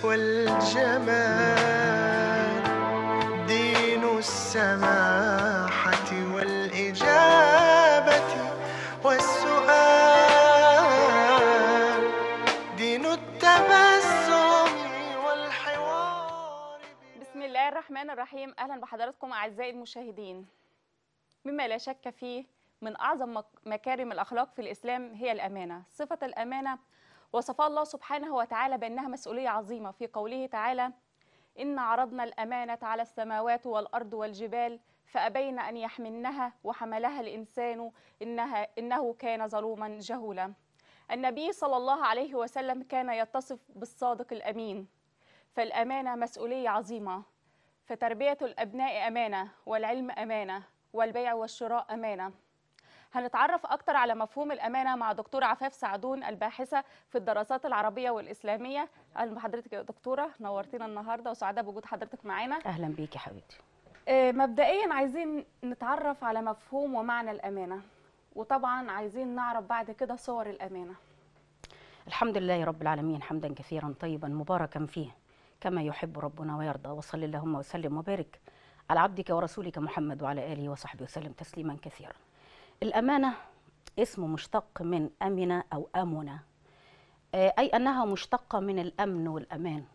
والجمال دين السماحة والإجابة والسؤال دين التبسم والحوار بسم الله الرحمن الرحيم اهلا بحضراتكم اعزائي المشاهدين مما لا شك فيه من اعظم مك- مكارم الاخلاق في الاسلام هي الامانه صفه الامانه وصفها الله سبحانه وتعالى بانها مسؤوليه عظيمه في قوله تعالى ان عرضنا الامانه على السماوات والارض والجبال فابين ان يحملنها وحملها الانسان انها انه كان ظلوما جهولا النبي صلى الله عليه وسلم كان يتصف بالصادق الامين فالامانه مسؤوليه عظيمه فتربيه الابناء امانه والعلم امانه والبيع والشراء امانه هنتعرف اكتر على مفهوم الامانه مع دكتوره عفاف سعدون الباحثه في الدراسات العربيه والاسلاميه اهلا بحضرتك يا دكتوره نورتينا النهارده وسعداء بوجود حضرتك معانا اهلا بيكي حبيبتي آه، مبدئيا عايزين نتعرف على مفهوم ومعنى الامانه وطبعا عايزين نعرف بعد كده صور الامانه الحمد لله رب العالمين حمدا كثيرا طيبا مباركا فيه كما يحب ربنا ويرضى وصل اللهم وسلم وبارك على عبدك ورسولك محمد وعلى اله وصحبه وسلم تسليما كثيرا الامانه اسم مشتق من امن او امنه آه، اي انها مشتقه من الامن والامان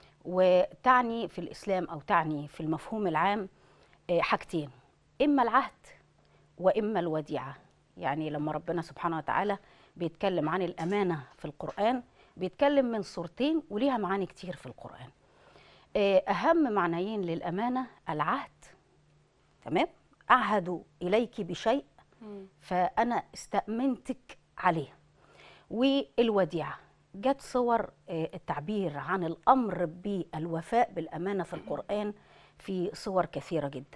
وتعني في الاسلام او تعني في المفهوم العام آه، حاجتين اما العهد واما الوديعه يعني لما ربنا سبحانه وتعالى بيتكلم عن الامانه في القران بيتكلم من صورتين وليها معاني كتير في القران آه، اهم معنيين للامانه العهد تمام اعهد اليك بشيء فانا استامنتك عليه والوديعه جت صور آه، التعبير عن الامر بالوفاء بالامانه في القران في صور كثيره جدا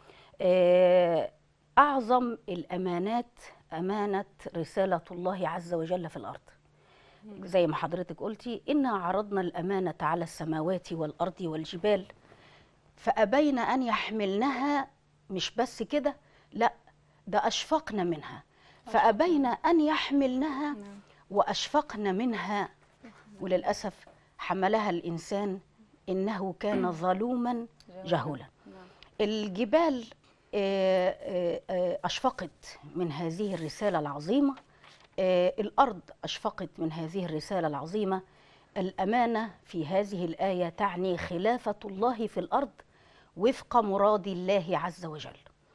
آه، اعظم الامانات امانه رساله الله عز وجل في الارض زي ما حضرتك قلتي انا عرضنا الامانه على السماوات والارض والجبال فابين ان يحملنها مش بس كده لا ده اشفقن منها فابين ان يحملنها واشفقن منها وللاسف حملها الانسان انه كان ظلوما جهولا الجبال آه، آه، آه، أشفقت من هذه الرسالة العظيمة آه، الأرض أشفقت من هذه الرسالة العظيمة الأمانة في هذه الآية تعني خلافة الله في الأرض وفق مراد الله عز وجل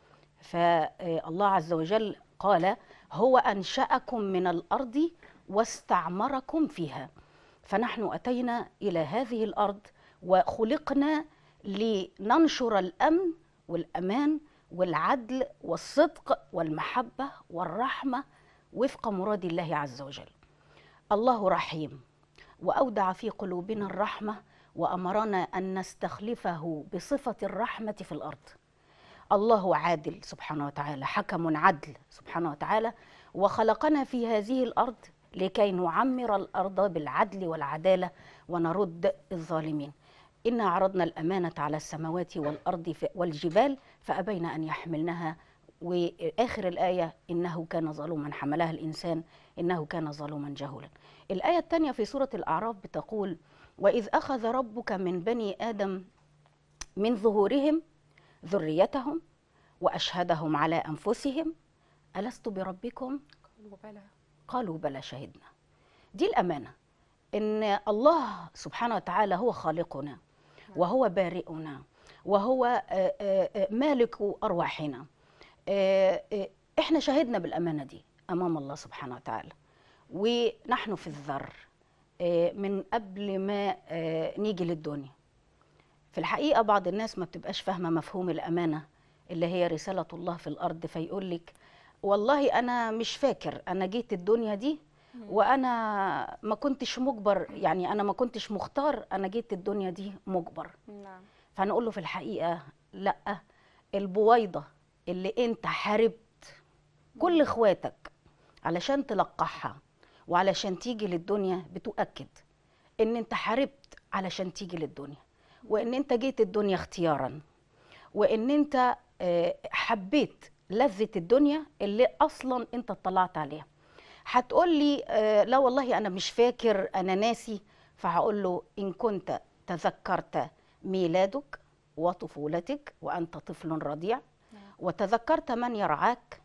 فالله عز وجل قال هو أنشأكم من الأرض واستعمركم فيها فنحن أتينا إلى هذه الأرض وخلقنا لننشر الأمن والأمان والعدل والصدق والمحبة والرحمة وفق مراد الله عز وجل الله رحيم وأودع في قلوبنا الرحمة وأمرنا أن نستخلفه بصفة الرحمة في الأرض الله عادل سبحانه وتعالى حكم عدل سبحانه وتعالى وخلقنا في هذه الارض لكي نعمر الارض بالعدل والعداله ونرد الظالمين انا عرضنا الامانه على السماوات والارض ف- والجبال فابين ان يحملنها واخر الايه انه كان ظلوما حملها الانسان انه كان ظلوما جهولا الايه الثانيه في سوره الاعراف بتقول واذ اخذ ربك من بني ادم من ظهورهم ذريتهم واشهدهم على انفسهم الست بربكم قالوا بلى شهدنا دي الامانه ان الله سبحانه وتعالى هو خالقنا وهو بارئنا وهو آه، آه، آه، مالك ارواحنا آه، آه، احنا شهدنا بالامانه دي امام الله سبحانه وتعالى ونحن في الذر آه، من قبل ما آه، نيجي للدنيا في الحقيقه بعض الناس ما بتبقاش فاهمه مفهوم الامانه اللي هي رساله الله في الارض فيقول لك والله انا مش فاكر انا جيت الدنيا دي وانا ما كنتش مجبر يعني انا ما كنتش مختار انا جيت الدنيا دي مجبر نعم فهنقول له في الحقيقه لا البويضه اللي انت حاربت كل اخواتك علشان تلقحها وعلشان تيجي للدنيا بتؤكد ان انت حاربت علشان تيجي للدنيا وان انت جيت الدنيا اختيارا وان انت آه، حبيت لذة الدنيا اللي اصلا انت اطلعت عليها هتقول لي آه، لا والله انا مش فاكر انا ناسي فهقول له إن كنت تذكرت ميلادك وطفولتك وأنت طفل رضيع نعم. وتذكرت من يرعاك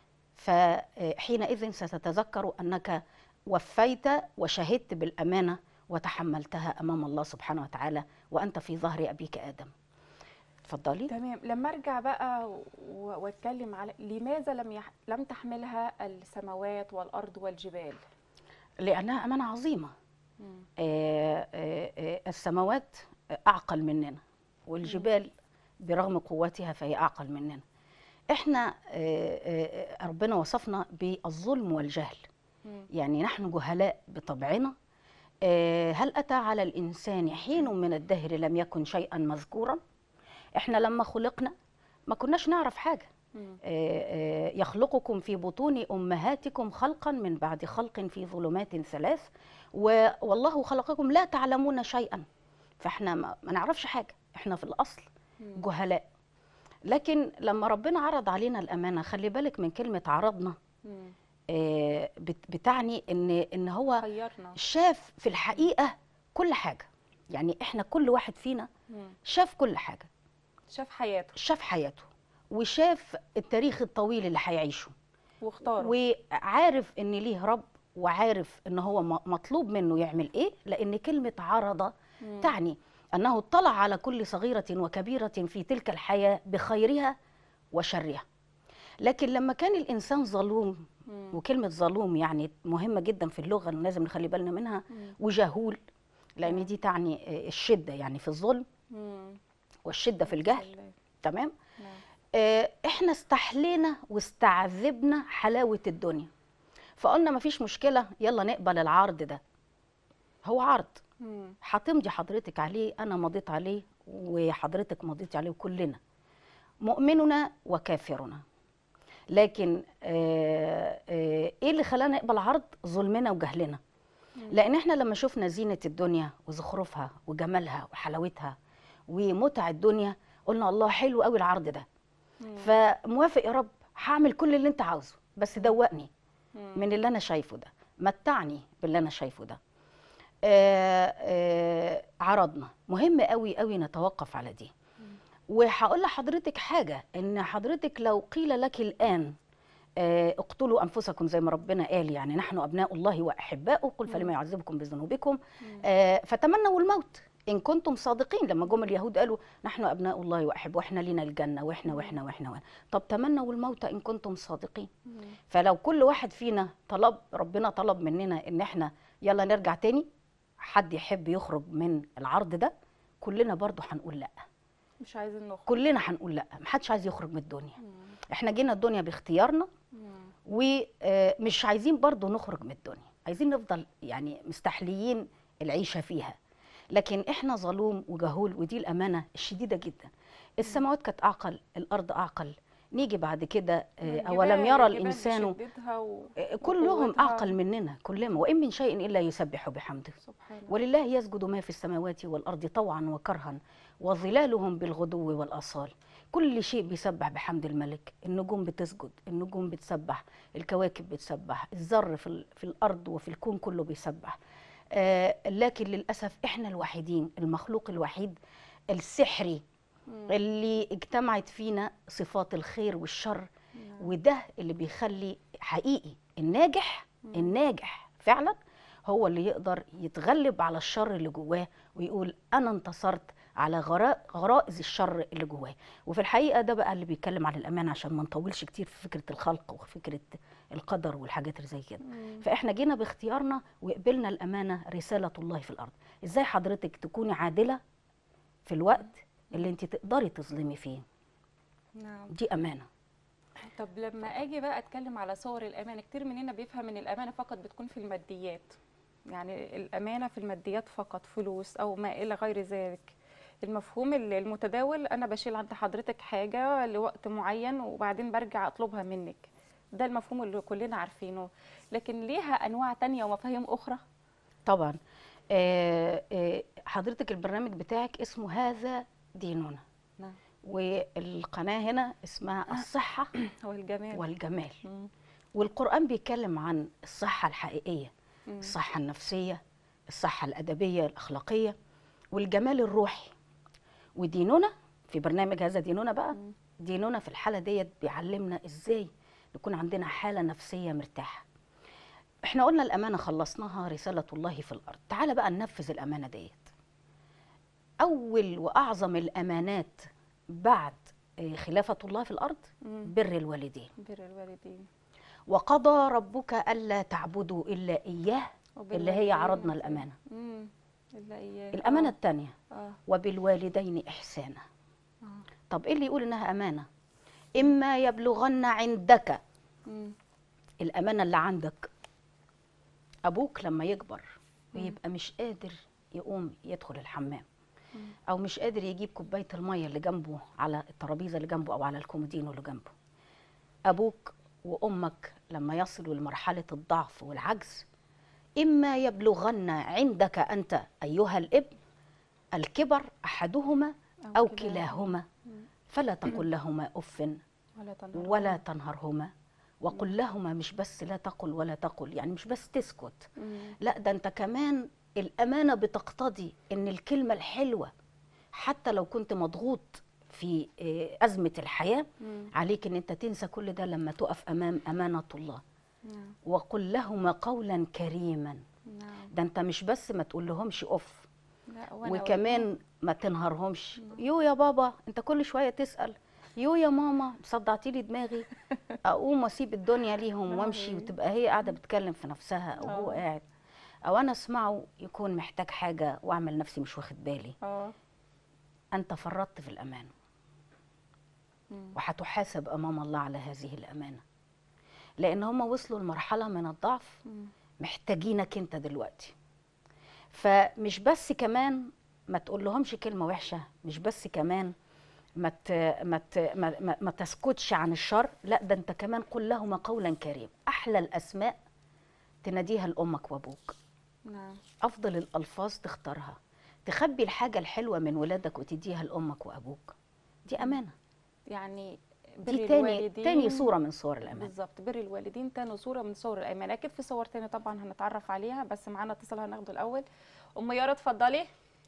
فحينئذ ستتذكر أنك وفيت وشهدت بالأمانة وتحملتها أمام الله سبحانه وتعالى وأنت في ظهر أبيك آدم اتفضلي تمام لما ارجع بقى و- واتكلم على لماذا لم يح... لم تحملها السماوات والارض والجبال لأنها أمانة عظيمة مم. آه، آه، آه، السماوات أعقل مننا والجبال برغم قوتها فهي أعقل مننا احنا آه، آه، ربنا وصفنا بالظلم والجهل مم. يعني نحن جهلاء بطبعنا آه، هل أتى على الإنسان حين من الدهر لم يكن شيئا مذكورا احنا لما خلقنا ما كناش نعرف حاجة مم. آه، آه، يخلقكم في بطون أمهاتكم خلقا من بعد خلق في ظلمات ثلاث و- والله خلقكم لا تعلمون شيئا فاحنا ما ما نعرفش حاجة احنا في الأصل مم. جهلاء لكن لما ربنا عرض علينا الأمانة خلي بالك من كلمة عرضنا مم. آه، بت- بتعني ان ان هو خيرنا شاف في الحقيقة كل حاجة يعني احنا كل واحد فينا مم. شاف كل حاجة شاف حياته شاف حياته وشاف التاريخ الطويل اللي هيعيشه واختاره وعارف ان ليه رب وعارف ان هو م- مطلوب منه يعمل ايه لان كلمة عرض مم. تعني انه اطلع على كل صغيرة وكبيرة في تلك الحياة بخيرها وشرها لكن لما كان الانسان ظلوم مم. وكلمة ظلوم يعني مهمة جدا في اللغة لازم نخلي بالنا منها مم. وجهول لان نعم. دي تعني آه، الشدة يعني في الظلم مم. والشدة في الجهل الله. تمام نعم. آه، احنا استحلينا واستعذبنا حلاوة الدنيا فقلنا مفيش مشكلة يلا نقبل العرض ده هو عرض مم. هتمضي حضرتك عليه انا مضيت عليه وحضرتك مضيت عليه وكلنا مؤمننا وكافرنا لكن آه، آه، ايه اللي خلانا نقبل عرض ظلمنا وجهلنا لان احنا لما شفنا زينة الدنيا وزخرفها وجمالها وحلاوتها ومتع الدنيا قلنا الله حلو قوي العرض ده مم. فموافق يا رب هعمل كل اللي انت عاوزه بس دوقني مم. من اللي انا شايفه ده متعني باللي انا شايفه ده آه آه عرضنا مهم قوي قوي نتوقف على دي وهقول لحضرتك حاجه ان حضرتك لو قيل لك الان آه، اقتلوا انفسكم زي ما ربنا قال يعني نحن ابناء الله واحباؤه قل فلما يعذبكم بذنوبكم آه، فتمنوا الموت ان كنتم صادقين لما جم اليهود قالوا نحن ابناء الله واحب واحنا لنا الجنه واحنا واحنا واحنا, واحنا. طب تمنوا الموت ان كنتم صادقين مم. فلو كل واحد فينا طلب ربنا طلب مننا ان احنا يلا نرجع تاني حد يحب يخرج من العرض ده كلنا برضو هنقول لا مش عايزين نخرج كلنا هنقول لا محدش عايز يخرج من الدنيا مم. احنا جينا الدنيا باختيارنا مم. ومش عايزين برضو نخرج من الدنيا عايزين نفضل يعني مستحليين العيشة فيها لكن احنا ظلوم وجهول ودي الأمانة الشديدة جدا السماوات كانت أعقل الأرض أعقل نيجي بعد كده آه، والجبال- أولم يرى الجبال الإنسان بشدتها و... آه، كلهم وقوتها. أعقل مننا كلهم وإن من شيء إلا يسبح بحمده سبحان الله ولله يسجد ما في السماوات والأرض طوعا وكرها وظلالهم بالغدو والآصال كل شيء بيسبح بحمد الملك النجوم بتسجد النجوم بتسبح الكواكب بتسبح الذر في, ال- في الأرض وفي الكون كله بيسبح آه لكن للأسف إحنا الوحيدين المخلوق الوحيد السحري مم. اللي اجتمعت فينا صفات الخير والشر نعم. وده اللي بيخلي حقيقي الناجح الناجح فعلا هو اللي يقدر يتغلب على الشر اللي جواه ويقول انا انتصرت على غراء غرائز الشر اللي جواه وفي الحقيقه ده بقى اللي بيتكلم عن الامان عشان ما نطولش كتير في فكره الخلق وفكره القدر والحاجات اللي زي كده مم. فاحنا جينا باختيارنا وقبلنا الامانه رساله الله في الارض ازاي حضرتك تكوني عادله في الوقت اللي انت تقدري تظلمي فيه نعم دي امانه طب لما اجي بقى اتكلم على صور الامانه كتير مننا بيفهم ان الامانه فقط بتكون في الماديات يعني الامانه في الماديات فقط فلوس او ما الى غير ذلك المفهوم ال- المتداول انا بشيل عند حضرتك حاجه لوقت معين وبعدين برجع اطلبها منك ده المفهوم اللي كلنا عارفينه لكن ليها انواع تانية ومفاهيم اخرى طبعا آه، آه، حضرتك البرنامج بتاعك اسمه هذا ديننا نعم والقناة هنا اسمها الصحة هو الجمال والجمال مم. والقرآن بيتكلم عن الصحة الحقيقية مم. الصحة النفسية الصحة الأدبية الأخلاقية والجمال الروحي وديننا في برنامج هذا ديننا بقى مم. ديننا في الحالة ديت بيعلمنا إزاي نكون عندنا حالة نفسية مرتاحة احنا قلنا الأمانة خلصناها رسالة الله في الأرض تعال بقى ننفذ الأمانة ديت أول وأعظم الأمانات بعد آه، خلافة الله في الأرض مم. بر الوالدين بر الوالدين وقضى ربك ألا تعبدوا إلا إياه اللي هي وبالوالدين عرضنا إحسانا. الأمانة مم. إلا إياه الأمانة آه. الثانية آه. وبالوالدين إحسانا آه. طب إيه اللي يقول إنها أمانة إما يبلغن عندك مم. الأمانة اللي عندك أبوك لما يكبر مم. ويبقى مش قادر يقوم يدخل الحمام مم. أو مش قادر يجيب كوباية المية اللي جنبه على الترابيزة اللي جنبه أو على الكومودينو اللي جنبه أبوك وأمك لما يصلوا لمرحلة الضعف والعجز إما يبلغن عندك أنت أيها الابن الكبر أحدهما أو كلاهما مم. فلا تقل لهما أف ولا تنهر ولا تنهرهما وقل لهما مش بس لا تقل ولا تقل يعني مش بس تسكت مم. لا ده انت كمان الأمانة بتقتضي ان الكلمة الحلوة حتى لو كنت مضغوط في آه، أزمة الحياة مم. عليك ان انت تنسى كل ده لما تقف أمام أمانة الله نعم وقل لهما قولا كريما نعم ده انت مش بس ما تقول لهمش أف لا وأنا وكمان ما تنهرهمش يو يا بابا انت كل شويه تسال يو يا ماما صدعتي لي دماغي اقوم واسيب الدنيا ليهم نعم. وامشي وتبقى هي قاعده بتتكلم في نفسها او هو آه. قاعد او انا اسمعه يكون محتاج حاجه واعمل نفسي مش واخد بالي اه انت فرطت في الامانه مم. وهتحاسب امام الله على هذه الامانه لان هم وصلوا لمرحله من الضعف مم. محتاجينك انت دلوقتي فمش بس كمان ما تقول لهمش كلمه وحشه مش بس كمان ما ت... ما, ت... ما... ما... ما تسكتش عن الشر لا ده انت كمان قل لهما قولا كريم احلى الاسماء تناديها لامك وابوك نعم افضل الالفاظ تختارها تخبي الحاجه الحلوه من ولادك وتديها لامك وابوك دي امانه يعني بر دي تاني الوالدين تاني صوره من صور الامان بالظبط بر الوالدين تاني صوره من صور الايمان اكيد في صور تاني طبعا هنتعرف عليها بس معانا اتصال هناخده الاول ام يارا اتفضلي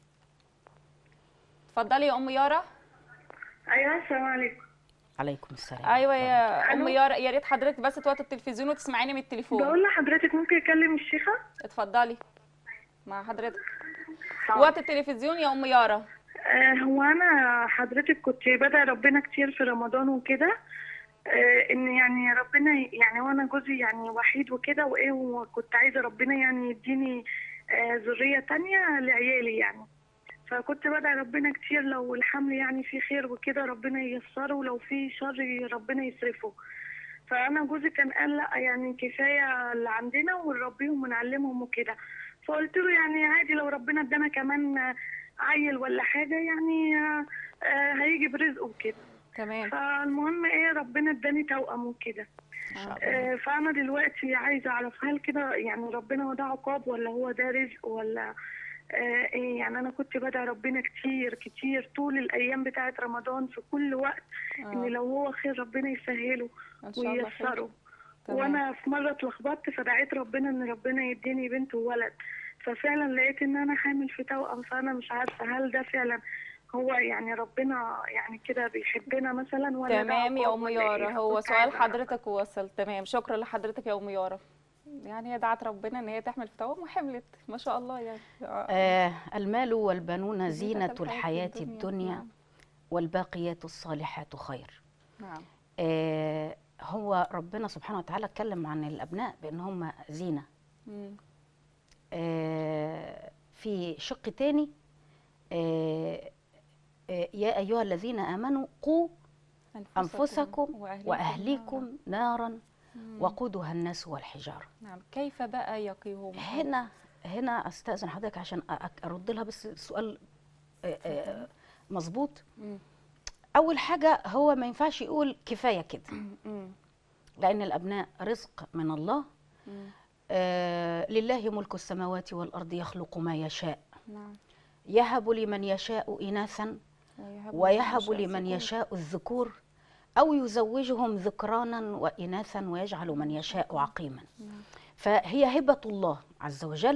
اتفضلي يا ام يارا ايوه السلام عليكم عليكم السلام ايوه يا ام ألو. يارا يا ريت حضرتك بس توطي التلفزيون وتسمعيني من التليفون بقول لحضرتك ممكن اكلم الشيخه اتفضلي مع حضرتك حاضر. وطي التلفزيون يا ام يارا آه هو انا حضرتك كنت بدعي ربنا كتير في رمضان وكده آه ان يعني ربنا ي- يعني وانا جوزي يعني وحيد وكده وايه وكنت عايزه ربنا يعني يديني آه ذريه تانية لعيالي يعني فكنت بدعي ربنا كتير لو الحمل يعني فيه خير وكده ربنا ييسره ولو فيه شر ربنا يصرفه فانا جوزي كان قال لا يعني كفايه اللي عندنا ونربيهم ونعلمهم وكده فقلت له يعني عادي لو ربنا ادانا كمان آه، عيل ولا حاجه يعني آه، آه، هيجي برزقه وكده تمام فالمهم ايه ربنا اداني توأم وكده ان شاء الله آه، فانا دلوقتي عايزه اعرف هل كده يعني ربنا وده عقاب ولا هو ده رزق ولا آه، ايه يعني انا كنت بدعي ربنا كتير كتير طول الايام بتاعه رمضان في كل وقت ان آه. لو هو خير ربنا يسهله ان شاء الله خير وييسره تمام. وانا في مره اتلخبطت فدعيت ربنا ان ربنا يديني بنت وولد ففعلا لقيت ان انا حامل في توأم فانا مش عارفه هل ده فعلا هو يعني ربنا يعني كده بيحبنا مثلا ولا ده تمام يا عقاب ام ولا يارا إيه؟ هو فكنت سؤال عايزة أعرف. حضرتك وصل تمام شكرا لحضرتك يا ام يارا يعني هي دعت ربنا ان هي تحمل في توأم وحملت ما شاء الله يعني آه. آه المال والبنون زينة زينة الحياة الدنيا نعم. والباقيات الصالحات خير نعم آه هو ربنا سبحانه وتعالى اتكلم عن الأبناء بأن هم زينة مم. آه في شق تاني آه آه يا أيها الذين آمنوا قوا أنفسكم وأهليكم وأهليكم نارا مم. وقودها الناس والحجارة نعم كيف بقى يقيهم هنا هنا استاذن حضرتك عشان أ- أ- ارد لها بس السؤال آه، آه، مظبوط مم. اول حاجه هو ما ينفعش يقول كفايه كده مم. لان الابناء رزق من الله مم. آه لله ملك السماوات والارض يخلق ما يشاء نعم يهب لمن يشاء اناثا ويهب ويهب لمن لمن الذكور. يشاء الذكور او يزوجهم ذكرانا واناثا ويجعل من يشاء عقيما نعم. فهي هبة الله عز وجل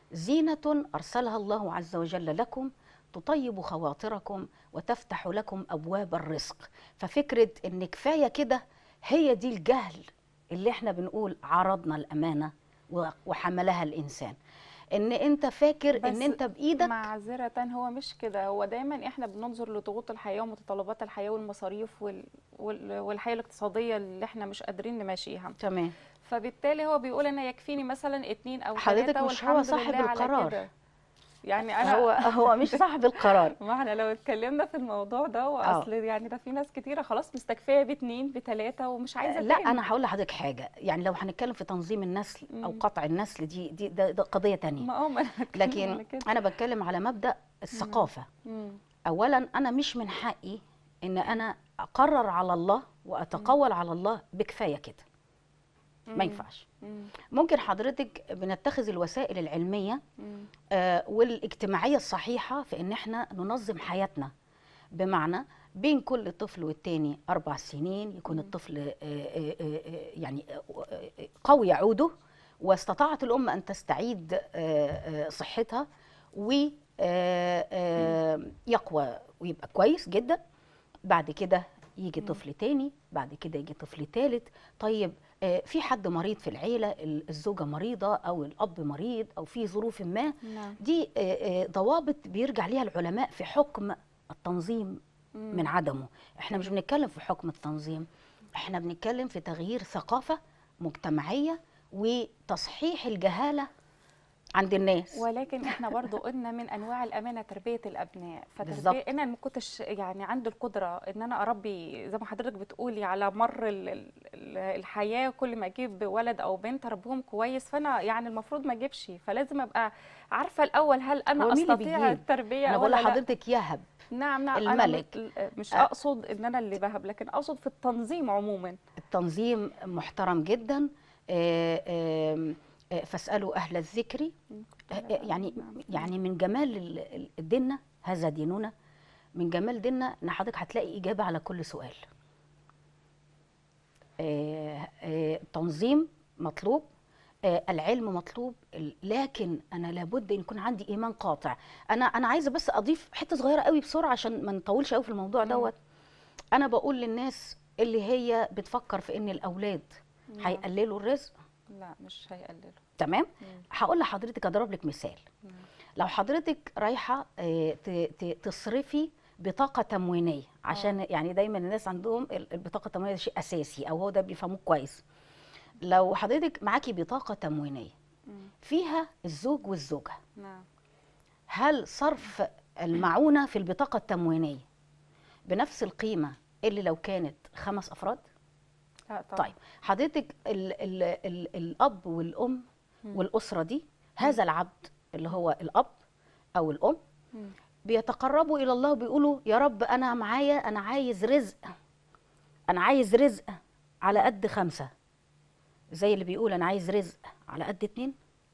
زينة أرسلها الله عز وجل لكم تطيب خواطركم وتفتح لكم أبواب الرزق ففكرة إن كفاية كده هي دي الجهل اللي احنا بنقول عرضنا الأمانة و- وحملها الإنسان إن أنت فاكر بس إن أنت بإيدك معذرة هو مش كده هو دايما احنا بننظر لضغوط الحياة ومتطلبات الحياة والمصاريف وال... وال... والحياة الاقتصادية اللي احنا مش قادرين نمشيها تمام فبالتالي هو بيقول انا يكفيني مثلا اتنين او حضرتك ثلاثة مش هو والحمد صاحب لله على القرار. كده. يعني انا هو هو مش صاحب القرار ما احنا لو اتكلمنا في الموضوع ده آه. واصل يعني ده في ناس كتيره خلاص مستكفيه باتنين بتلاته ومش عايزه لا تاني. انا هقول لحضرتك حاجه يعني لو هنتكلم في تنظيم النسل او مم. قطع النسل دي دي ده, ده قضيه تانية ما هو ما انا بتكلم على لكن كده. انا بتكلم على مبدا الثقافه مم. اولا انا مش من حقي ان انا اقرر على الله واتقول على الله بكفايه كده ما مم. ينفعش مم. ممكن حضرتك بنتخذ الوسائل العلميه مم. آه، والاجتماعيه الصحيحه في ان احنا ننظم حياتنا بمعنى بين كل طفل والتاني اربع سنين يكون مم. الطفل آه، آه، آه، آه، يعني آه، آه، قوي عوده واستطاعت الام ان تستعيد آه، آه، صحتها ويقوى ويبقى كويس جدا بعد كده يجي مم. طفل تاني بعد كده يجي طفل تالت طيب آه، في حد مريض في العيله ال- الزوجه مريضه او الاب مريض او في ظروف ما نعم دي آه، آه، ضوابط بيرجع ليها العلماء في حكم التنظيم مم. من عدمه احنا مش بنتكلم في حكم التنظيم احنا بنتكلم في تغيير ثقافة مجتمعية وتصحيح الجهالة عند الناس ولكن احنا برضو قلنا من انواع الامانه تربيه الابناء بالظبط. فتربيه انا ما كنتش يعني عندي القدره ان انا اربي زي ما حضرتك بتقولي على مر ال- ال- ال- الحياه كل ما اجيب ولد او بنت اربيهم كويس فانا يعني المفروض ما اجيبش فلازم ابقى عارفه الاول هل انا هو مين اللي استطيع بيجيب؟ التربيه انا بقول ولا لا لحضرتك يهب نعم نعم أنا الملك. م- مش آه. اقصد ان انا اللي بهب لكن اقصد في التنظيم عموما التنظيم محترم جدا آه، آم، آه، فاسألوا أهل الذكر آه، آه، يعني يعني من جمال ال- ال- ديننا هذا ديننا من جمال ديننا ان حضرتك هتلاقي اجابه على كل سؤال آه، آه، تنظيم مطلوب آه، العلم مطلوب ال- لكن انا لابد ان يكون عندي ايمان قاطع انا انا عايزه بس اضيف حته صغيره قوي بسرعه عشان ما نطولش قوي في الموضوع مم. دوت انا بقول للناس اللي هي بتفكر في ان الاولاد نعم. هيقللوا الرزق لا مش هيقللوا تمام مم. هقول لحضرتك اضرب لك مثال مم. لو حضرتك رايحه آه، ت- ت- تصرفي بطاقه تموينيه عشان يعني دايما الناس عندهم ال- البطاقه التموينيه ده شيء اساسي او هو ده بيفهموه كويس لو حضرتك معاكي بطاقه تموينيه مم. فيها الزوج والزوجه نعم هل صرف المعونه في البطاقه التموينيه بنفس القيمه اللي لو كانت خمس افراد لا طبعا طيب حضرتك ال ال ال الاب والام مم. والاسره دي هذا العبد اللي هو الاب او الام مم. بيتقربوا الى الله وبيقولوا يا رب انا معايا انا عايز رزق انا عايز رزق على قد خمسه زي اللي بيقول انا عايز رزق على قد اتنين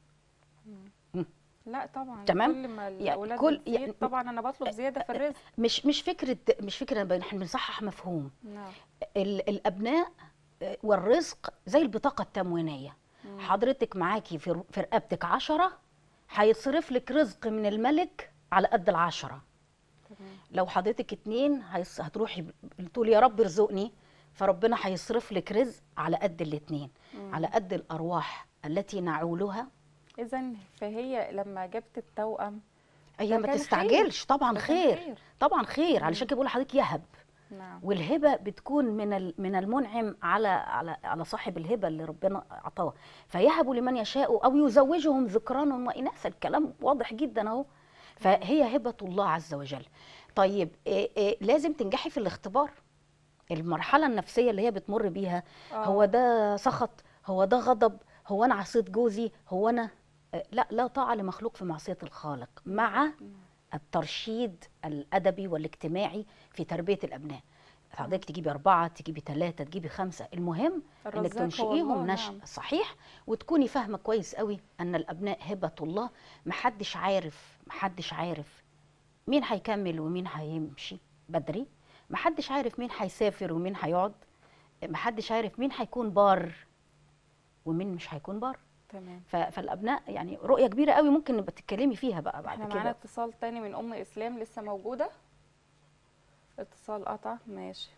لا طبعا تمام؟ كل ما يعني الاولاد كل- بتزيد يعني- طبعا انا بطلب زياده في الرزق مش مش فكره مش فكره احنا بنصحح مفهوم نعم ال- الابناء آه، والرزق زي البطاقه التموينيه مم. حضرتك معاكي في في رقبتك عشرة هيتصرف لك رزق من الملك على قد العشرة تمام لو حضرتك اتنين هيص... هتروحي ب- تقولي يا رب ارزقني فربنا هيصرف لك رزق على قد الاتنين مم. على قد الارواح التي نعولها اذا فهي لما جبت التوأم هي ده ما كان تستعجلش طبعا ده كان خير خير. طبعا خير علشان كده بقول لحضرتك يهب نعم والهبه بتكون من ال- من المنعم على على على صاحب الهبه اللي ربنا اعطاه فيهب لمن يشاء او يزوجهم ذكرانا واناثا الكلام واضح جدا اهو فهي هبه الله عز وجل طيب إيه إيه لازم تنجحي في الاختبار المرحله النفسيه اللي هي بتمر بيها آه. هو ده سخط هو ده غضب هو انا عصيت جوزي هو انا آه، لا لا طاعه لمخلوق في معصيه الخالق مع الترشيد الادبي والاجتماعي في تربيه الابناء حضرتك تجيبي اربعه تجيبي ثلاثه تجيبي خمسه المهم انك الرزاق هو تنشئيهم الله، نشء نعم. صحيح وتكوني فاهمه كويس قوي ان الابناء هبه الله محدش عارف محدش عارف مين هيكمل ومين هيمشي بدري محدش عارف مين هيسافر ومين هيقعد محدش عارف مين هيكون بار ومين مش هيكون بار تمام ف- فالابناء يعني رؤيه كبيره قوي ممكن نبقى تتكلمي فيها بقى بعد احنا معانا كده اتصال تاني من ام اسلام لسه موجوده اتصال قطع ماشي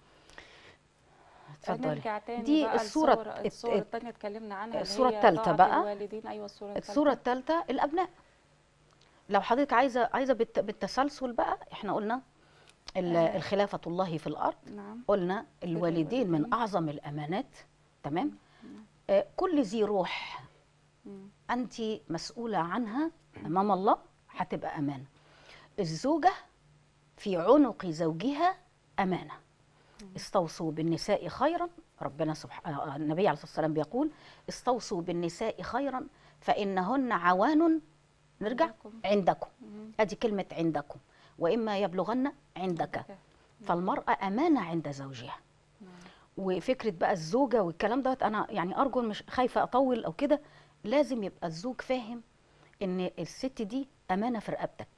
اتفضلي نرجع تاني دي بقى الصورة الصورة, ات- الصورة ات- التانية اتكلمنا عنها اللي الصورة هي التالتة طاعة بقى. الوالدين ايوه الصورة التالتة الصوره الثالثه الابناء لو حضرتك عايزه عايزه بالت- بالتسلسل بقى احنا قلنا ال- آه. الخلافه الله في الارض نعم قلنا الوالدين من الوالدين. اعظم الامانات تمام آه، كل ذي روح مم. انت مسؤوله عنها امام الله هتبقى امانه الزوجه في عنق زوجها امانه استوصوا بالنساء خيرا ربنا سبحانه النبي عليه الصلاه والسلام بيقول استوصوا بالنساء خيرا فانهن عوان نرجع عندكم. عندكم مم. ادي كلمه عندكم واما يبلغن عندك فالمراه امانه عند زوجها نعم. وفكره بقى الزوجه والكلام دوت انا يعني ارجو مش خايفه اطول او كده لازم يبقى الزوج فاهم ان الست دي امانه في رقبتك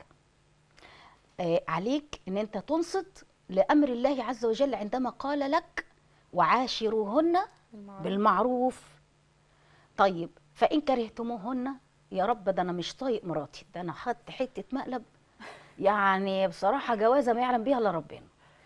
آه عليك ان انت تنصت لامر الله عز وجل عندما قال لك وعاشروهن بالمعروف. بالمعروف طيب فان كرهتموهن يا رب ده انا مش طايق مراتي ده انا خدت حته مقلب يعني بصراحه جوازه ما يعلم بيها الا ربنا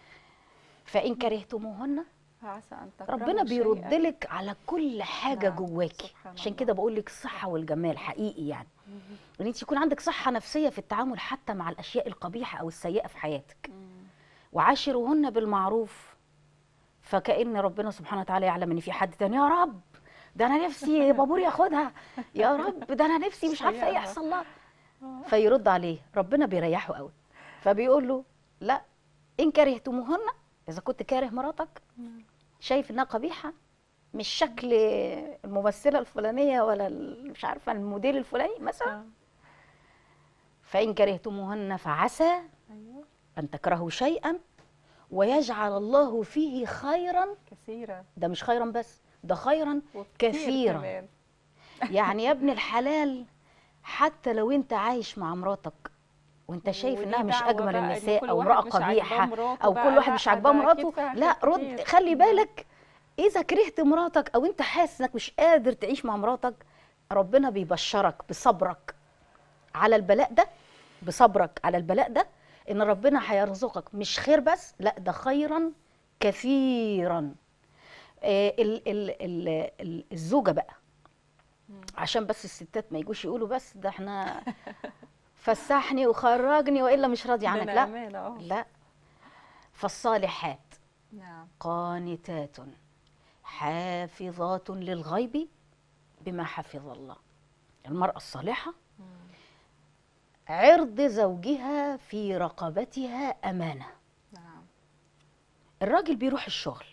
فان كرهتموهن عسى ان تكرهوا ربنا بيرد شيئاً. لك على كل حاجه نعم، جواكي سبحان عشان الله. كده بقول لك الصحه والجمال حقيقي يعني ان انت يكون عندك صحه نفسيه في التعامل حتى مع الاشياء القبيحه او السيئه في حياتك مم. وعاشروهن بالمعروف فكأن ربنا سبحانه وتعالى يعلم ان في حد تاني يا رب ده انا نفسي بابور ياخدها يا رب ده انا نفسي مش عارفه ايه سيئة. يحصل لها فيرد عليه ربنا بيريحه قوي فبيقول له لا ان كرهتموهن اذا كنت كاره مراتك شايف انها قبيحه مش شكل الممثله الفلانيه ولا ال- مش عارفه الموديل الفلاني مثلا آه. فان كرهتموهن فعسى ايوه ان تكرهوا شيئا ويجعل الله فيه خيرا كثيرة ده مش خيرا بس ده خيرا وكتير كثيرا. كمان. يعني يا ابن الحلال حتى لو انت عايش مع مراتك وانت شايف وليه انها مش دعوة اجمل بقى إن النساء كل او واحد امراه مش عاجباه قبيحه مراته او بقى، كل واحد لا، مش عاجباه ده أكيد مراته في حاجات لا رد كتير. خلي بالك اذا كرهت مراتك او انت حاسس انك مش قادر تعيش مع مراتك ربنا بيبشرك بصبرك على البلاء ده بصبرك على البلاء ده ان ربنا هيرزقك مش خير بس لا ده خيرا كثيرا آه، ال ال ال ال الزوجه بقى عشان بس الستات ما يجوش يقولوا بس ده احنا فسحني وخرجني والا مش راضي عنك ده لا أمانة أهو. لا فالصالحات نعم قانتات حافظات للغيب بما حفظ الله المرأة الصالحة عرض زوجها في رقبتها أمانة نعم الراجل بيروح الشغل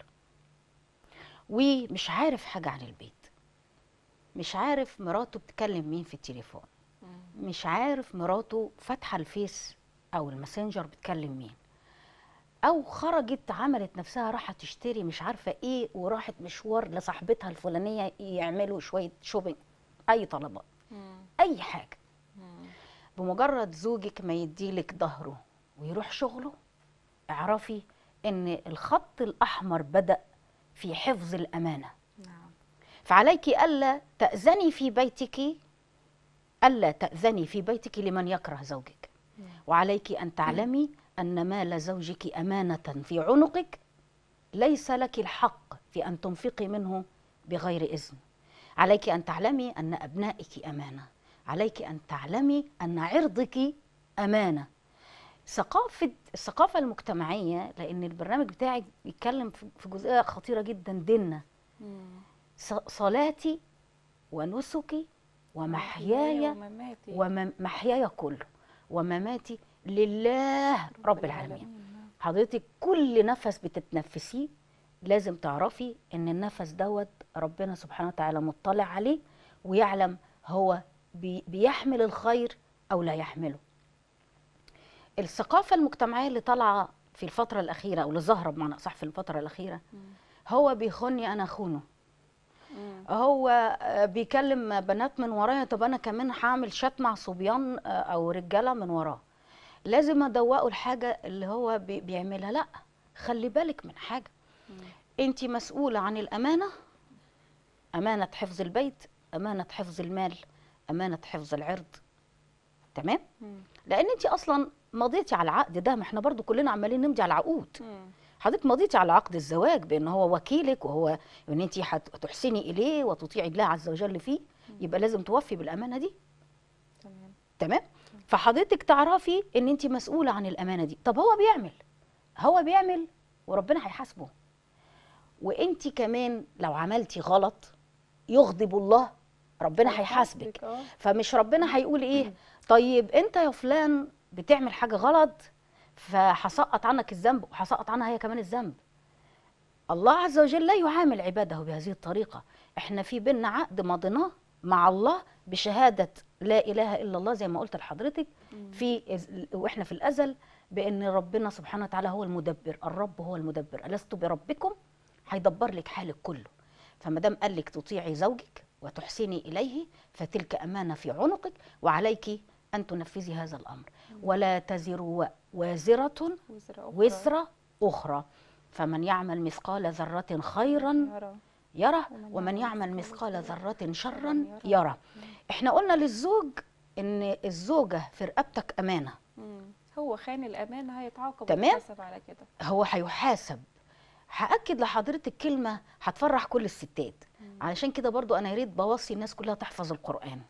ومش عارف حاجة عن البيت مش عارف مراته بتكلم مين في التليفون مش عارف مراته فاتحة الفيس أو الماسنجر بتكلم مين أو خرجت عملت نفسها راحة تشتري مش عارفة إيه وراحت مشوار لصاحبتها الفلانية يعملوا شوية شوبينج أي طلبات أي حاجة بمجرد زوجك ما يديلك ظهره ويروح شغله اعرفي ان الخط الاحمر بدا في حفظ الامانه نعم فعليك الا تاذني في بيتك الا تاذني في بيتك لمن يكره زوجك وعليك ان تعلمي ان مال زوجك امانه في عنقك ليس لك الحق في ان تنفقي منه بغير اذن عليك ان تعلمي ان ابنائك امانه عليك ان تعلمي ان عرضك امانه ثقافه الثقافه المجتمعيه لان البرنامج بتاعي بيتكلم في في جزئيه خطيره جدا ديننا ص- صلاتي ونسكي ومحياي ومماتي ومحياي كله ومماتي لله رب العالمين حضرتك كل نفس بتتنفسيه لازم تعرفي ان النفس دوت ربنا سبحانه وتعالى مطلع عليه ويعلم هو بي بيحمل الخير او لا يحمله الثقافه المجتمعيه اللي طالعه في الفتره الاخيره او اللي ظاهره بمعنى اصح في الفتره الاخيره هو بيخوني انا اخونه هو آه، بيكلم بنات من ورايا طب انا كمان هعمل شات مع صبيان آه، او رجاله من وراه لازم ادوقه الحاجه اللي هو بي- بيعملها لا خلي بالك من حاجه انت مسؤوله عن الامانه امانه حفظ البيت امانه حفظ المال امانه حفظ العرض تمام مم. لان انت اصلا مضيتي على العقد ده ما احنا برضو كلنا عمالين نمضي على العقود مم. حضرتك مضيتي على عقد الزواج بان هو وكيلك وهو ان انت هتحسني اليه وتطيعي الله عز وجل فيه يبقى لازم توفي بالامانه دي تمام تمام فحضرتك تعرفي ان انت مسؤوله عن الامانه دي طب هو بيعمل هو بيعمل وربنا هيحاسبه وانت كمان لو عملتي غلط يغضب الله ربنا هيحاسبك اه فمش ربنا هيقول ايه طيب انت يا فلان بتعمل حاجه غلط فهسقط عنك الذنب وهسقط عنها هي كمان الذنب الله عز وجل لا يعامل عباده بهذه الطريقه احنا في بيننا عقد مضيناه مع الله بشهاده لا اله الا الله زي ما قلت لحضرتك في إز- واحنا في الازل بان ربنا سبحانه وتعالى هو المدبر الرب هو المدبر الست بربكم هيدبر لك حالك كله فما دام قال لك تطيعي زوجك وتحسني اليه فتلك امانه في عنقك وعليك ان تنفذي هذا الامر ولا تزر و- وازره وزر أخرى. وزر اخرى فمن يعمل مثقال ذره خيرا يرى. يره ومن ومن يعمل يعمل مثقال مثقال ذرة ذره شرا شرا يره احنا قلنا للزوج ان الزوجه في رقبتك امانه مم. هو خان الامانه هيتعاقب تمام. ويحاسب على كده هو هيحاسب هاكد لحضرتك كلمه هتفرح كل الستات علشان كده برضو انا يا ريت بوصي الناس كلها تحفظ القران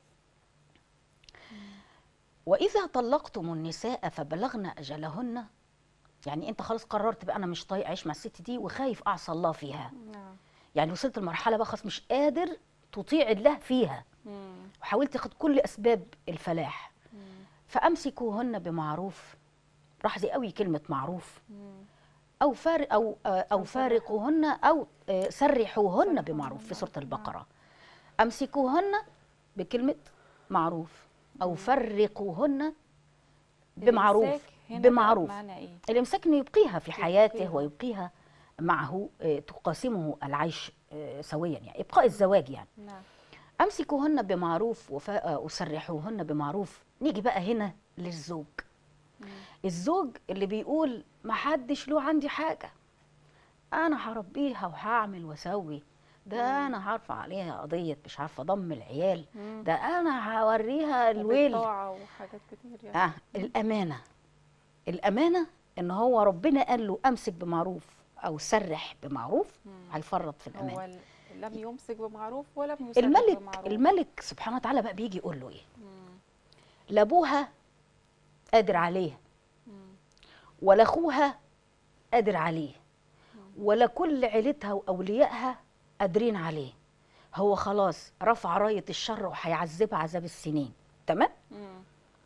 واذا طلقتم النساء فبلغن اجلهن يعني انت خلاص قررت بقى انا مش طايق اعيش مع الست دي وخايف اعصى الله فيها نعم يعني وصلت لمرحله بقى خلاص مش قادر تطيع الله فيها مم. وحاولت تاخد كل اسباب الفلاح مم. فامسكوهن بمعروف لاحظي قوي كلمه معروف مم. او فارق او آه، او أو فارقوهن او آه، سرحوهن سرحوهن بمعروف في سوره نعم. البقره امسكوهن بكلمه معروف او فرقوهن بمعروف الإمساك هنا بقى بمعروف بمعنى ايه الامساك انه يبقيها في حياته يبقيها. ويبقيها معه آه، تقاسمه العيش آه، سويا يعني ابقاء الزواج يعني نعم امسكوهن بمعروف وف- آه، وسرحوهن بمعروف نيجي بقى هنا للزوج مم. الزوج اللي بيقول ما حدش له عندي حاجه انا هربيها وهعمل واسوي ده انا هرفع عليها قضيه مش عارفه ضم العيال مم. ده انا هوريها الويل وبالطاعة وحاجات كتير يعني اه الامانه الامانه ان هو ربنا قال له امسك بمعروف او سرح بمعروف مم. هيفرط في هو الامانه ال- لم يمسك بمعروف ولم يسرح الملك بمعروف الملك سبحانه وتعالى بقى بيجي يقول له ايه مم. لا ابوها قادر عليه مم. ولا اخوها قادر عليه ولا كل عيلتها واوليائها قادرين عليه هو خلاص رفع رايه الشر وهيعذبها عذاب السنين تمام مم.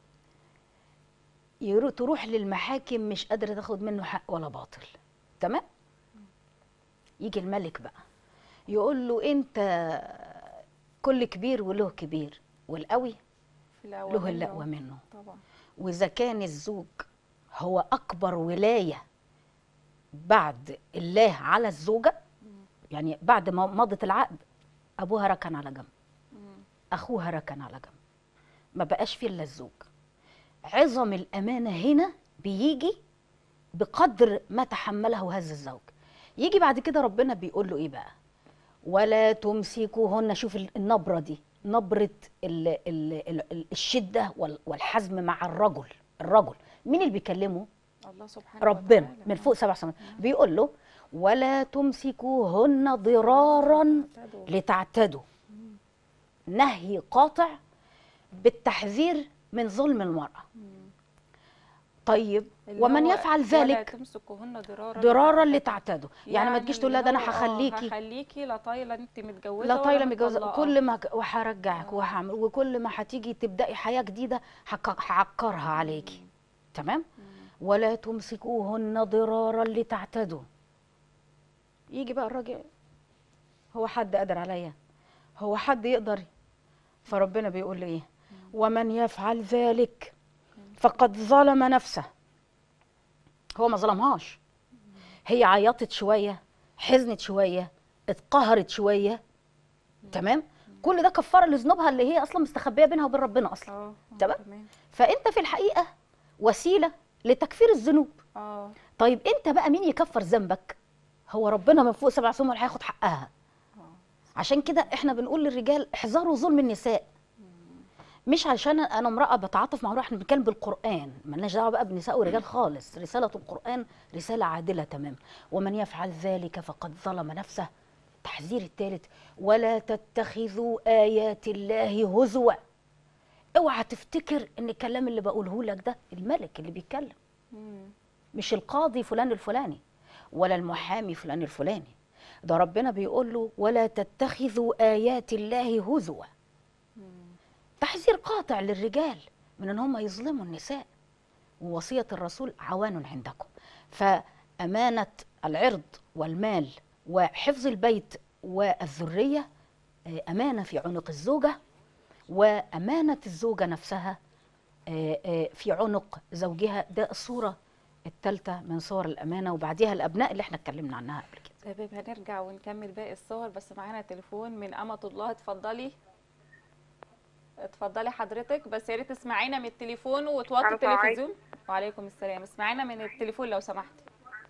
يرو- تروح للمحاكم مش قادره تاخد منه حق ولا باطل تمام يجي الملك بقى يقول له انت كل كبير وله كبير والقوي في الأول له اللقوى منه طبعا واذا كان الزوج هو اكبر ولايه بعد الله على الزوجه يعني بعد ما مضت العقد ابوها ركن على جنب مم. اخوها ركن على جنب ما بقاش فيه الا الزوج عظم الامانه هنا بيجي بقدر ما تحمله هذا الزوج يجي بعد كده ربنا بيقول له ايه بقى ولا تمسكوهن شوف ال- النبره دي نبره ال ال ال ال الشده وال- والحزم مع الرجل الرجل مين اللي بيكلمه الله سبحانه ربنا وتعالى. من فوق سبع سماوات بيقول له ولا تمسكوهن ضرارا تعتدوا. لتعتدوا نهي قاطع بالتحذير من ظلم المرأة مم. طيب اللي ومن هو يفعل ولا ذلك تمسكوهن ضرارا ضرارا لتعتدوا. لتعتدوا يعني, ما تجيش تقول لا ده اللي انا هو آه، هخليكي هخليكي لا طايله انت متجوزه لا ولا طايله متجوزه مطلقة. كل ما ك- وهرجعك وهعمل وكل ما هتيجي تبداي حياه جديده هك- هعكرها عليكي تمام ولا تمسكوهن ضرارا لتعتدوا يجي بقى الراجل هو حد قادر عليا هو حد يقدر فربنا بيقول لي ايه ومن يفعل ذلك فقد ظلم نفسه هو ما ظلمهاش هي عيطت شويه حزنت شويه اتقهرت شويه تمام كل ده كفاره لذنوبها اللي هي اصلا مستخبيه بينها وبين ربنا اصلا اه آه، تمام. تمام فانت في الحقيقه وسيله لتكفير الذنوب اه طيب انت بقى مين يكفر ذنبك هو ربنا من فوق سبع سمع هياخد حقها اه عشان كده احنا بنقول للرجال احذروا ظلم النساء مش علشان انا امراه بتعاطف مع امراه احنا بنتكلم بالقران مالناش دعوه بقى بنساء ورجال خالص رساله القران رساله عادله تمام ومن يفعل ذلك فقد ظلم نفسه التحذير الثالث ولا تتخذوا ايات الله هزوا اوعى تفتكر ان الكلام اللي بقوله لك ده الملك اللي بيتكلم مم. مش القاضي فلان الفلاني ولا المحامي فلان الفلاني ده ربنا بيقول له ولا تتخذوا آيات الله هزوا تحذير قاطع للرجال من ان هم يظلموا النساء ووصية الرسول عوان عندكم فأمانة العرض والمال وحفظ البيت والذرية آه، أمانة في عنق الزوجة وأمانة الزوجة نفسها آه، آه، في عنق زوجها ده الصورة الثالثة من صور الأمانة وبعديها الأبناء اللي احنا اتكلمنا عنها قبل كده تمام هنرجع ونكمل باقي الصور بس معانا تليفون من أمة الله اتفضلي اتفضلي حضرتك بس يا ريت تسمعينا من التليفون وتوطي ألو، السلام التلفزيون وعليكم السلام اسمعينا من التليفون لو سمحتي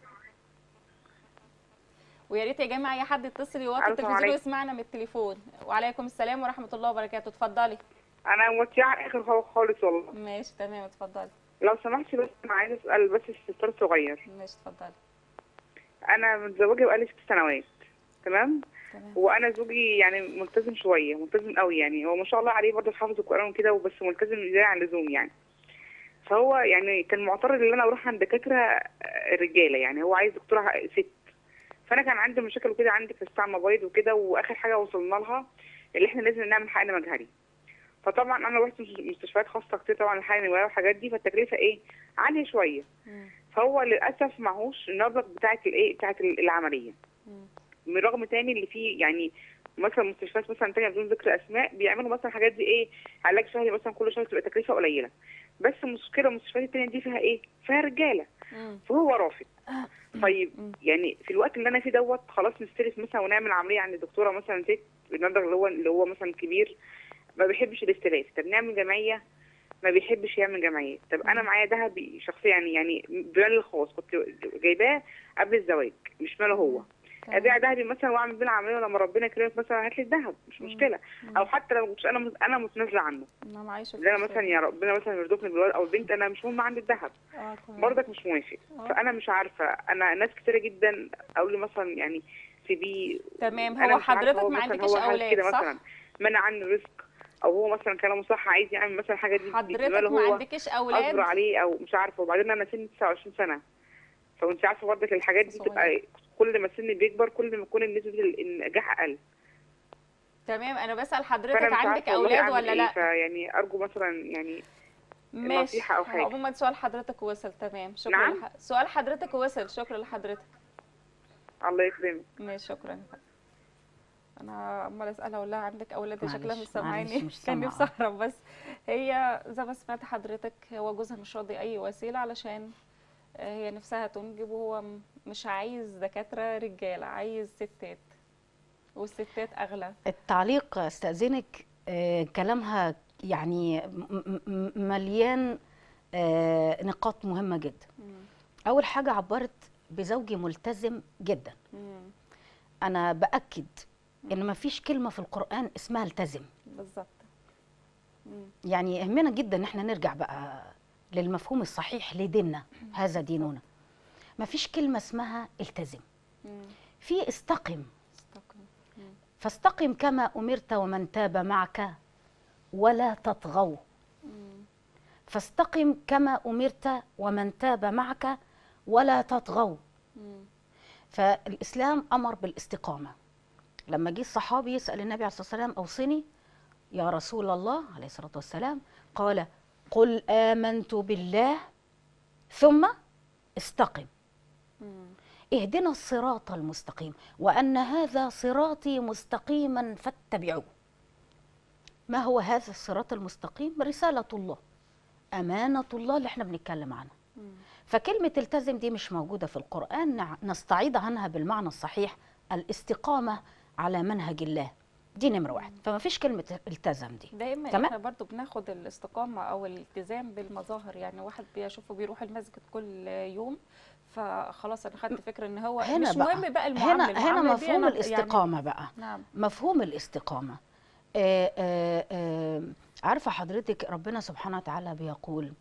ويا ريت يا جماعه اي حد يتصل يوطي ألو، السلام التلفزيون عليكم. ويسمعنا من التليفون وعليكم السلام ورحمه الله وبركاته اتفضلي انا موطيه على اخر خالص- خالص والله ماشي تمام اتفضلي لو سمحتي بس انا عايزه اسال بس استفسار صغير ماشي اتفضلي انا متزوجه بقالي ست سنوات تمام تمام وانا زوجي يعني ملتزم شويه ملتزم قوي يعني هو ما شاء الله عليه برضه حافظ القران وكده وبس ملتزم زياده عن اللزوم يعني فهو يعني كان معترض ان انا اروح عند دكاتره آه، رجاله يعني هو عايز دكتوره ست فانا كان عندي مشاكل وكده عندي في الساعه مبايض وكده واخر حاجه وصلنا لها اللي احنا لازم نعمل حقن مجهري فطبعا انا رحت مستشفيات خاصه كتير طبعا الحقن المجهري والحاجات دي فالتكلفه ايه عاليه شويه مم. فهو للاسف معهوش النبض بتاعه الايه بتاعه العمليه مم. من رغم تاني اللي فيه يعني مثلا مستشفيات مثلا تانية بدون ذكر اسماء بيعملوا مثلا الحاجات دي ايه علاج شهري مثلا كل شهر تبقى تكلفه قليله بس المشكله المستشفيات التانية دي فيها ايه؟ فيها رجاله مم. فهو رافض طيب مم. يعني في الوقت اللي انا فيه دوت خلاص نستلف مثلا ونعمل عمليه عند دكتوره مثلا ست بالمبلغ اللي هو اللي هو مثلا كبير ما بيحبش الاستلاف طب نعمل جمعيه ما بيحبش يعمل جمعيه طب انا معايا ذهب شخصي يعني يعني بمالي الخاص كنت جايباه قبل الزواج مش ماله هو تمام. ابيع ذهبي مثلا واعمل بيه العمليه ولما ربنا يكرمك مثلا هات لي الذهب مش مشكله او حتى لو مش انا انا متنازله عنه انا معيش اللي انا الفلوس مثلا يا ربنا مثلا يرزقني بالولد او البنت انا مش مهم عندي الذهب اه تمام برضك مش موافق آه. فانا مش عارفه انا ناس كتيره جدا اقول لي مثلا يعني سيبيه تمام أنا هو مش عارفة حضرتك هو ما مثلاً عندكيش هو حاجة اولاد كده صح مثلا منع عني رزق او هو مثلا كلامه صح عايز يعمل مثلا حاجه دي حضرتك بالنسبة له ما هو عندكيش اصبر اولاد عليه او مش عارفه وبعدين انا سني 29 سنه فانت عارفه برضك الحاجات دي صغير. تبقى كل ما السن بيكبر كل ما يكون نسبه النجاح اقل تمام انا بسال فانا حضرتك مش عندك عارفه والله اولاد أعمل ولا إيه، لا فيعني ارجو مثلا يعني ماشي نصيحة أو حاجة. عموما سؤال حضرتك وصل تمام شكرا نعم؟ لح... سؤال حضرتك وصل شكرا لحضرتك الله يكرمك ماشي شكرا يا فندم. انا امال اسالها اقول لها عندك اولاد معلش، شكلها مش معلش، سامعاني مش كان سامعة. نفسي اعرف بس هي زي ما سمعت حضرتك هو جوزها مش راضي اي وسيله علشان آه، هي نفسها تنجب وهو م- مش عايز دكاتره رجاله عايز ستات والستات اغلى التعليق استأذنك آه، كلامها يعني م- م- مليان آه، نقاط مهمة جدا مم. أول حاجة عبرت بزوجي ملتزم جدا مم. أنا بأكد إن ما فيش كلمة في القرآن اسمها التزم بالظبط مم. يعني يهمنا جدا إن احنا نرجع بقى للمفهوم الصحيح لديننا هذا ديننا ما فيش كلمة اسمها التزم مم. في استقم استقم. فاستقم كما أمرت ومن تاب معك ولا تطغوا مم. فاستقم كما أمرت ومن تاب معك ولا تطغوا مم. فالإسلام أمر بالاستقامة لما جه الصحابي يسأل النبي عليه الصلاة والسلام أوصني يا رسول الله عليه الصلاة والسلام قال قل آمنت بالله ثم استقم مم. اهدنا الصراط المستقيم وأن هذا صراطي مستقيما فاتبعوه ما هو هذا الصراط المستقيم رسالة الله أمانة الله اللي احنا بنتكلم عنها مم. فكلمة التزم دي مش موجودة في القرآن نع- نستعيض عنها بالمعنى الصحيح الاستقامة على منهج الله دي نمره واحد فما فيش كلمه التزم دي دايما تمام. احنا برضو بناخد الاستقامه او الالتزام بالمظاهر يعني واحد بيشوفه بيروح المسجد كل يوم فخلاص انا خدت فكره ان هو هنا مش بقى- مهم بقى المعامله هنا هنا المعاملة دي مفهوم أنا الاستقامه بقى يعني نعم مفهوم الاستقامة آه، آه، آه، عارفة حضرتك ربنا سبحانه وتعالى بيقول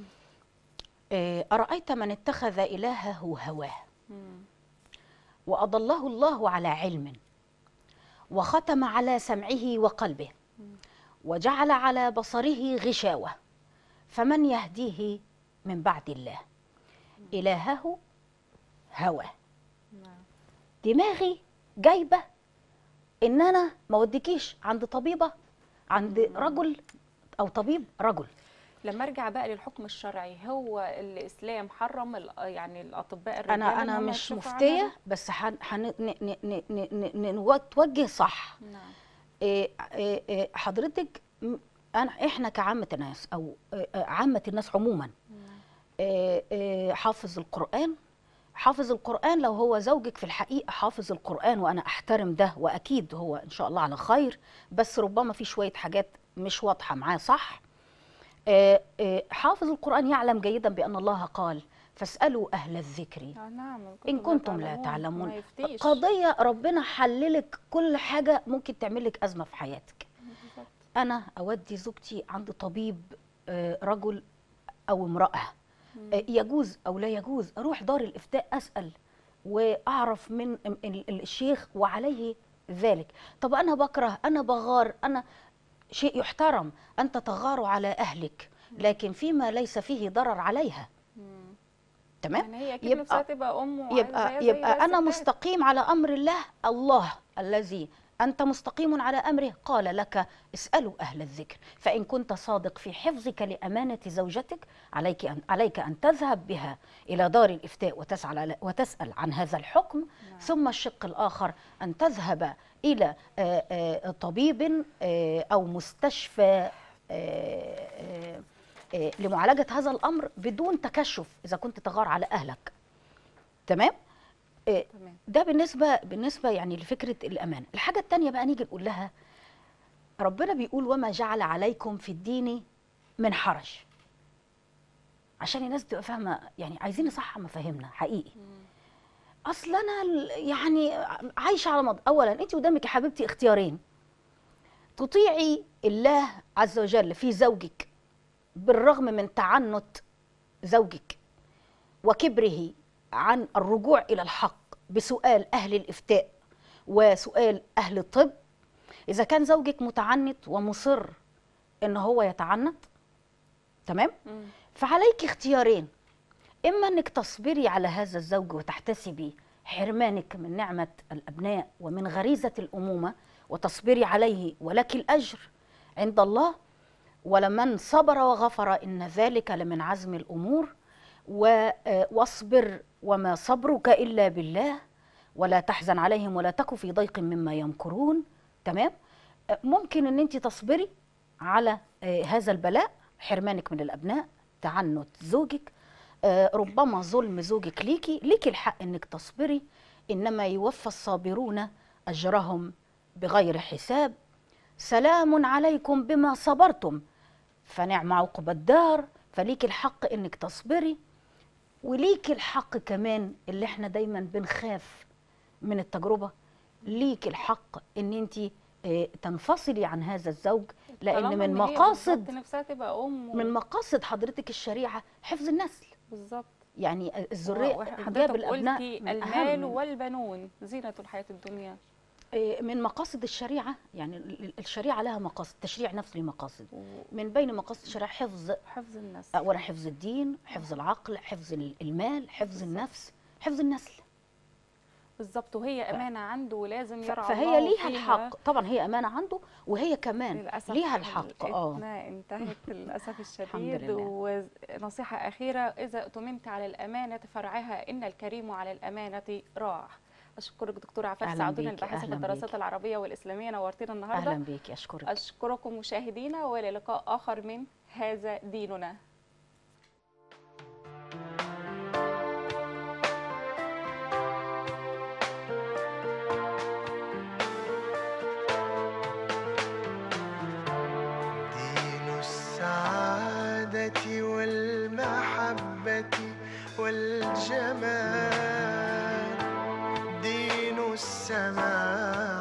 آه، أرأيت من اتخذ إلهه هواه مم. وأضله الله على علم وختم على سمعه وقلبه وجعل على بصره غشاوة فمن يهديه من بعد الله إلهه هواه نعم دماغي جايبه ان انا ما اوديكيش عند طبيبه عند رجل او طبيب رجل لما ارجع بقى للحكم الشرعي هو الاسلام حرم ال- يعني الاطباء الرجال انا إن انا هم مش يكشفوا عن مفتيه هذا؟ بس حن حن ن- ن- ن- ن- ن- ن- توجه صح نعم إيه إيه إيه حضرتك م- انا احنا كعامه الناس او إيه إيه عامه الناس عموما نعم. إيه إيه حافظ القرآن حافظ القرآن لو هو زوجك في الحقيقة حافظ القرآن وأنا أحترم ده وأكيد هو إن شاء الله على خير بس ربما في شوية حاجات مش واضحة معاه صح آه، آه، حافظ القرآن يعلم جيدا بأن الله قال فاسألوا أهل الذكر آه نعم إن كنتم لا تعلمون ما يفتيش قضية ربنا حللك كل حاجة ممكن تعملك أزمة في حياتك بالظبط. انا اودي زوجتي عند طبيب آه، رجل او امراه آه، يجوز او لا يجوز اروح دار الافتاء اسال واعرف من ال- ال- الشيخ وعليه ذلك طب انا بكره انا بغار انا شيء يحترم انت تغار على اهلك لكن فيما ليس فيه ضرر عليها مم. تمام يعني هي اكيد يبقى- نفسها تبقى ام وعايزة يبقى زيها زي يبقى باقي انا الستات. مستقيم على امر الله الله الذي انت مستقيم على امره قال لك اسالوا اهل الذكر فان كنت صادق في حفظك لامانه زوجتك عليك ان عليك ان تذهب بها الى دار الافتاء وتسال وتسال عن هذا الحكم نعم. ثم الشق الاخر ان تذهب الى آه، آه، طبيب آه، او مستشفى آه، آه، آه، لمعالجه هذا الامر بدون تكشف اذا كنت تغار على اهلك تمام آه، تمام ده بالنسبه بالنسبه يعني لفكره الامان الحاجه الثانيه بقى نيجي نقول لها ربنا بيقول وما جعل عليكم في الدين من حرج عشان الناس تبقى فاهمه يعني عايزين نصحح مفاهيمنا حقيقي اصل انا ال- يعني عايشه على مض... اولا انت قدامك يا حبيبتي اختيارين تطيعي الله عز وجل في زوجك بالرغم من تعنت زوجك وكبره عن الرجوع الى الحق بسؤال اهل الافتاء وسؤال اهل الطب اذا كان زوجك متعنت ومصر ان هو يتعنت تمام مم. فعليك اختيارين اما انك تصبري على هذا الزوج وتحتسبي حرمانك من نعمه الابناء ومن غريزه الامومه وتصبري عليه ولك الاجر عند الله ولمن صبر وغفر ان ذلك لمن عزم الامور و- آه، واصبر وما صبرك الا بالله ولا تحزن عليهم ولا تك في ضيق مما يمكرون تمام آه، ممكن ان انت تصبري على آه، هذا البلاء حرمانك من الابناء تعنت زوجك آه، ربما ظلم زوجك ليكي ليكي الحق انك تصبري انما يوفى الصابرون اجرهم بغير حساب سلام عليكم بما صبرتم فنعم عقب الدار فليك الحق انك تصبري وليك الحق كمان اللي احنا دايما بنخاف من التجربه ليك الحق ان انت تنفصلي عن هذا الزوج لان طالما من إن هي مقاصد بالظبط نفسها تبقى ام و- من مقاصد حضرتك الشريعه حفظ النسل بالظبط يعني الذريه جاب حضرتك الابناء قلتي من المال أهم- والبنون زينة الحياة الدنيا إيه، من مقاصد الشريعه يعني ال- ال- الشريعه لها مقاصد تشريع نفسه له مقاصد و- من بين مقاصد الشريعه حفظ وحفظ النسل اولا حفظ الدين حفظ العقل حفظ ال- المال حفظ النفس حفظ النسل بالظبط وهي امانه عنده ولازم ف- يرعى فهي الله ليها فيها. الحق طبعا هي امانه عنده وهي كمان للاسف ليها الحق اه حلقتنا انتهت للاسف الشديد لله. ونصيحه اخيره اذا اؤتمنت على الامانه فرعها ان الكريم على الامانه راع اشكرك دكتوره عفاف أهلاً سعدون بيكي، الباحثه في أهلاً الدراسات بيكي. العربيه والاسلاميه نورتينا النهارده اهلا بيك اشكرك اشكركم مشاهدينا والى لقاء اخر من هذا ديننا والجمال دين السماء